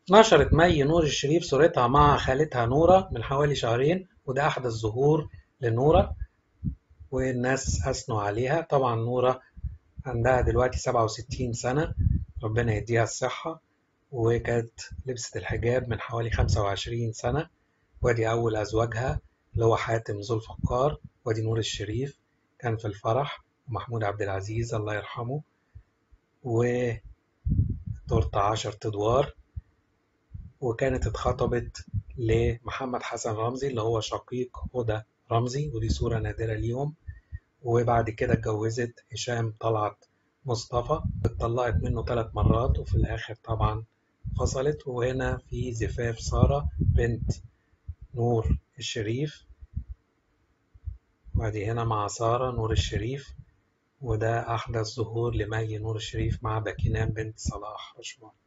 نشرت مي نور الشريف صورتها مع خالتها نورة من حوالي شهرين وده أحدث ظهور لنورة والناس أثنوا عليها طبعا نورة عندها دلوقتي 67 سنة ربنا يديها الصحة وكانت لبست الحجاب من حوالي 25 سنة وادي أول أزواجها اللي هو حاتم ذو الفقار وادي نور الشريف كان في الفرح ومحمود عبد العزيز الله يرحمه وتورتة عشر أدوار وكانت اتخطبت لمحمد حسن رمزي اللي هو شقيق هدى رمزي ودي صورة نادرة ليهم وبعد كده اتجوزت هشام طلعت مصطفى اتطلقت منه ثلاث مرات وفي الآخر طبعا فصلت وهنا في زفاف سارة بنت نور الشريف وادي هنا مع سارة نور الشريف وده أحدث ظهور لمي نور الشريف مع باكينام بنت صلاح رشوان